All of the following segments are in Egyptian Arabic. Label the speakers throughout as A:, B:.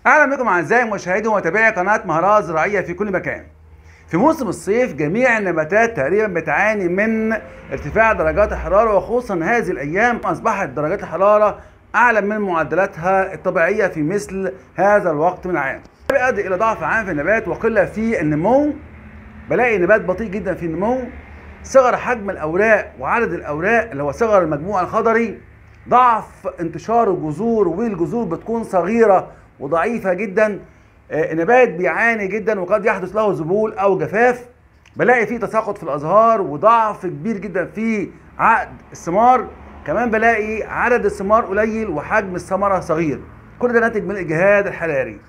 A: اهلا بكم اعزائي مشاهدي ومتابعي قناه مهارات زراعيه في كل مكان. في موسم الصيف جميع النباتات تقريبا بتعاني من ارتفاع درجات الحراره وخصوصا هذه الايام اصبحت درجات الحراره اعلى من معدلاتها الطبيعيه في مثل هذا الوقت من العام. بيؤدي الى ضعف عام في النبات وقله في النمو. بلاقي نبات بطيء جدا في النمو. صغر حجم الاوراق وعدد الاوراق اللي هو صغر المجموع الخضري. ضعف انتشار الجذور والجذور بتكون صغيره وضعيفه جدا آه، النبات بيعاني جدا وقد يحدث له ذبول او جفاف بلاقي فيه تساقط في الازهار وضعف كبير جدا في عقد الثمار كمان بلاقي عدد الثمار قليل وحجم الثمره صغير كل ده ناتج من الاجهاد الحراري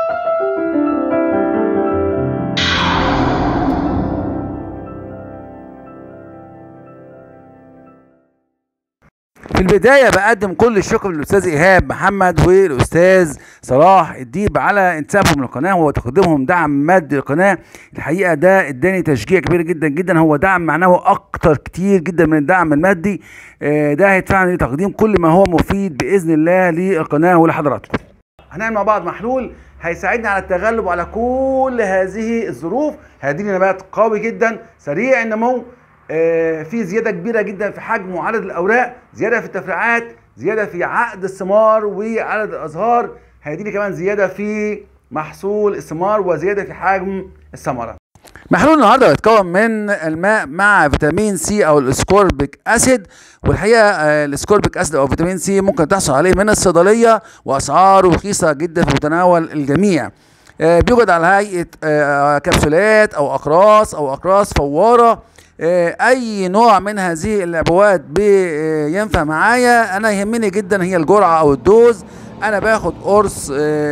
A: في البداية بقدم كل الشكر للأستاذ إيهاب محمد والأستاذ صلاح الديب على انتسابهم للقناة وتقديمهم دعم مادي للقناة الحقيقة ده اداني تشجيع كبير جدا جدا هو دعم معنوي أكتر كتير جدا من الدعم المادي آه، ده هيدفعني لتقديم كل ما هو مفيد بإذن الله للقناة ولحضراتكم هنعمل مع بعض محلول هيساعدني على التغلب على كل هذه الظروف هيديني نبات قوي جدا سريع النمو آه، في زياده كبيره جدا في حجم وعدد الاوراق زياده في التفريعات زياده في عقد الثمار وعدد الازهار هيديني كمان زياده في محصول الثمار وزياده في حجم الثمره محلول النهارده بيتكون من الماء مع فيتامين سي او الاسكوربيك اسيد والحقيقه آه، الاسكوربيك اسيد او فيتامين سي ممكن تحصل عليه من الصيدليه واسعاره رخيصه جدا في متناول الجميع آه، بيوجد على هيئه آه، كبسولات او اقراص او اقراص فواره آه، اي نوع من هذه العبوات بينفع معايا انا يهمني جدا هي الجرعه او الدوز انا باخد قرص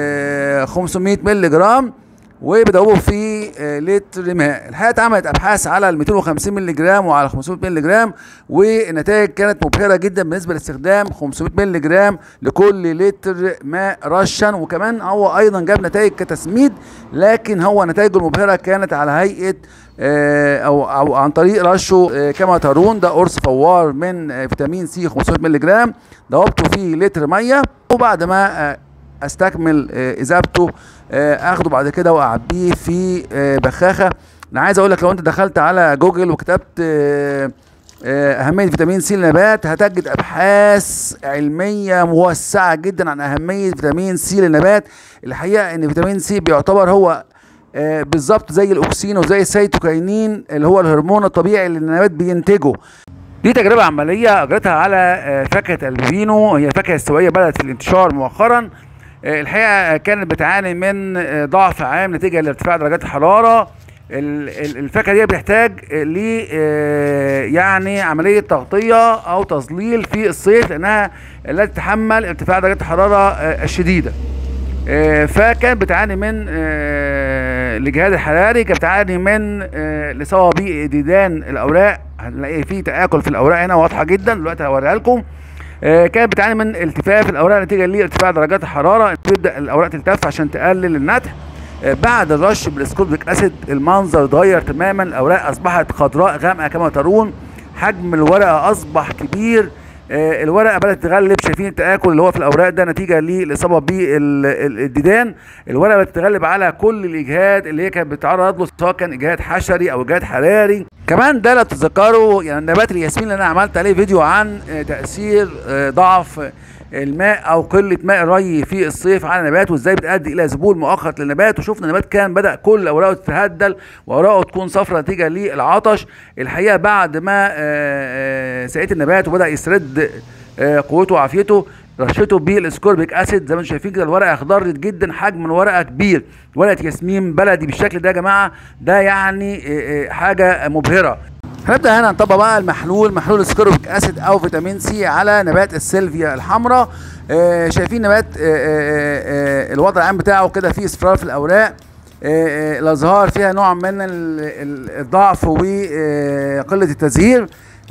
A: آه، 500 مللي جرام وبدوبه في آه، لتر ماء الحقيقه اتعملت ابحاث على ال 250 مللي جرام وعلى 500 مللي جرام والنتائج كانت مبهره جدا بالنسبه لاستخدام 500 مللي جرام لكل لتر ماء رشا وكمان هو ايضا جاب نتائج كتسميد لكن هو نتائجه المبهره كانت على هيئه آه، او او عن طريق رشه آه، كما ترون ده قرص فوار من آه، فيتامين سي 500 مللي جرام دوبته في لتر ميه وبعد ما آه، استكمل آه، اذابته آه، اخده بعد كده واعبيه في آه، بخاخه انا عايز اقول لك لو انت دخلت على جوجل وكتبت آه، آه، اهميه فيتامين سي للنبات هتجد ابحاث علميه موسعه جدا عن اهميه فيتامين سي للنبات الحقيقه ان فيتامين سي بيعتبر هو آه، بالظبط زي الاكسين وزي السيتوكاينين اللي هو الهرمون الطبيعي اللي النبات بينتجه دي تجربة عملية أجرتها على آه، فاكهة البيبينو هي فاكهة استوائية بدأت في الانتشار مؤخرا آه، الحقيقة كانت بتعاني من آه، ضعف عام نتيجة لارتفاع درجات الحرارة ال- ال- الفاكهة دي بتحتاج آه، ل آه، يعني عملية تغطية أو تظليل في الصيف لأنها لا تتحمل ارتفاع درجات الحرارة آه، الشديدة آه، فكانت بتعاني من آه، الاجهاد الحراري كانت بتعاني من آه، لصوابيق ديدان الاوراق هنلاقي في تاكل في الاوراق هنا واضحه جدا دلوقتي هوريها لكم آه، كانت بتعاني من التفاف الاوراق نتيجه لارتفاع درجات الحراره تبدا الاوراق تلتف عشان تقلل النتح آه، بعد الرش بالاسكوربيك اسيد المنظر اتغير تماما الاوراق اصبحت خضراء غامقه كما ترون حجم الورقه اصبح كبير آه، الورقه بدات تغلب شايفين التاكل اللي هو في الاوراق ده نتيجه للاصابه بالديدان الورقه بدات تغلب على كل الاجهاد اللي هي كانت بتتعرض له سواء كان اجهاد حشري او اجهاد حراري كمان ده لو تتذكروا يعني نبات الياسمين اللي انا عملت عليه فيديو عن آه، تاثير آه، ضعف الماء او قله ماء الري في الصيف على النبات وازاي بتؤدي الى ذبول مؤقت للنبات وشفنا النبات كان بدا كل اوراقه تتهدل واوراقه تكون صفراء نتيجه للعطش الحقيقه بعد ما آه، آه، سقيت النبات وبدا يسرد آه، قوته وعافيته رشته بالاسكوربيك اسيد زي ما انتم شايفين كده الورقه اخضرت جدا حجم الورقه كبير ورقه ياسمين بلدي بالشكل ده يا جماعه ده يعني آه، آه، حاجه مبهره هنبدا هنا نطبق بقى المحلول محلول السكوربيك اسيد او فيتامين سي على نبات السيلفيا الحمراء آه شايفين نبات آه آه آه الوضع العام بتاعه كده فيه اصفرار في الاوراق آه آه الازهار فيها نوع من ال- ال- الضعف وقله التزهير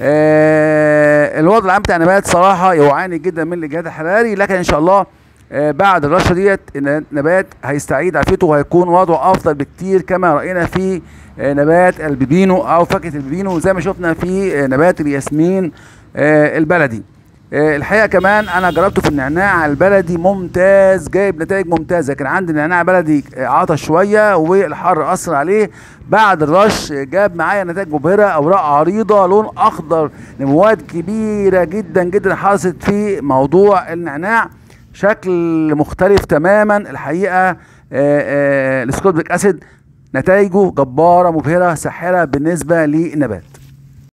A: آه الوضع العام بتاع النبات صراحه يعاني جدا من الاجهاد الحراري لكن ان شاء الله آه، بعد الرشه ديت إن النبات هيستعيد عافيته وهيكون وضعه افضل بكتير كما راينا في آه، نبات البيبينو او فاكهه البيبينو زي ما شفنا في آه، نبات الياسمين آه، البلدي آه، الحقيقه كمان انا جربته في النعناع البلدي ممتاز جايب نتائج ممتازه كان عندي نعناع بلدي آه، عطش شويه والحر اثر عليه بعد الرش جاب معايا نتائج مبهره اوراق عريضه لون اخضر نموات كبيره جدا جدا حصلت في موضوع النعناع شكل مختلف تماما الحقيقه آه، آه، السكوتبيك اسيد نتائجه جباره مبهره ساحره بالنسبه للنبات